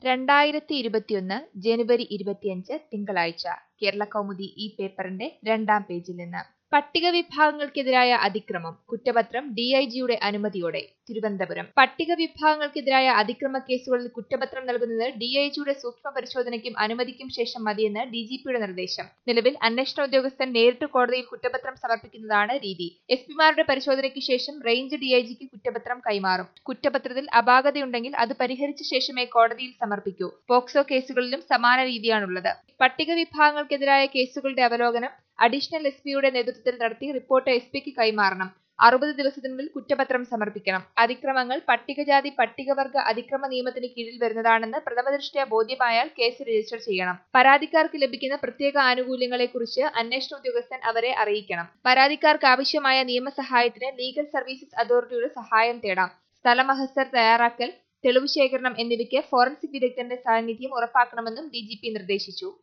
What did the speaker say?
രണ്ടായിരത്തി ഇരുപത്തിയൊന്ന് ജനുവരി ഇരുപത്തിയഞ്ച് തിങ്കളാഴ്ച കേരള കൗമുദി ഈ പേപ്പറിന്റെ രണ്ടാം പേജിൽ നിന്ന് പട്ടിക വിഭാഗങ്ങൾക്കെതിരായ അതിക്രമം കുറ്റപത്രം ഡിഐജിയുടെ അനുമതിയോടെ തിരുവനന്തപുരം പട്ടിക വിഭാഗങ്ങൾക്കെതിരായ അതിക്രമ കേസുകളിൽ കുറ്റപത്രം നൽകുന്നത് ഡിഐജിയുടെ സൂക്ഷ്മ പരിശോധനയ്ക്കും അനുമതിക്കും ശേഷം മതിയെന്ന് ഡിജിപിയുടെ നിർദ്ദേശം നിലവിൽ അന്വേഷണ ഉദ്യോഗസ്ഥൻ നേരിട്ട് കോടതിയിൽ കുറ്റപത്രം സമർപ്പിക്കുന്നതാണ് രീതി എസ് പിമാരുടെ പരിശോധനയ്ക്ക് ശേഷം റേഞ്ച് ഡിഐജിക്ക് കുറ്റപത്രം കൈമാറും കുറ്റപത്രത്തിൽ അപാകതയുണ്ടെങ്കിൽ അത് പരിഹരിച്ച ശേഷമേ കോടതിയിൽ സമർപ്പിക്കൂ പോക്സോ കേസുകളിലും സമാന രീതിയാണുള്ളത് പട്ടിക വിഭാഗങ്ങൾക്കെതിരായ കേസുകളുടെ അവലോകനം അഡീഷണൽ എസ് പിയുടെ നേതൃത്വത്തിൽ നടത്തി റിപ്പോർട്ട് എസ് പിക്ക് കൈമാറണം അറുപത് ദിവസത്തിനുള്ളിൽ കുറ്റപത്രം സമർപ്പിക്കണം അതിക്രമങ്ങൾ പട്ടികജാതി പട്ടികവർഗ അതിക്രമ നിയമത്തിന് കീഴിൽ വരുന്നതാണെന്ന് പ്രഥമദൃഷ്ട്യാ ബോധ്യമായാൽ കേസ് രജിസ്റ്റർ ചെയ്യണം പരാതിക്കാർക്ക് ലഭിക്കുന്ന പ്രത്യേക ആനുകൂല്യങ്ങളെക്കുറിച്ച് അന്വേഷണ ഉദ്യോഗസ്ഥൻ അവരെ അറിയിക്കണം പരാതിക്കാർക്ക് ആവശ്യമായ നിയമസഹായത്തിന് ലീഗൽ സർവീസസ് അതോറിറ്റിയുടെ സഹായം തേടാം സ്ഥലമഹസർ തയ്യാറാക്കൽ തെളിവ് ശേഖരണം എന്നിവയ്ക്ക് ഫോറൻസിക് വിദഗ്ധന്റെ സാന്നിധ്യം ഉറപ്പാക്കണമെന്നും ഡിജിപി നിർദ്ദേശിച്ചു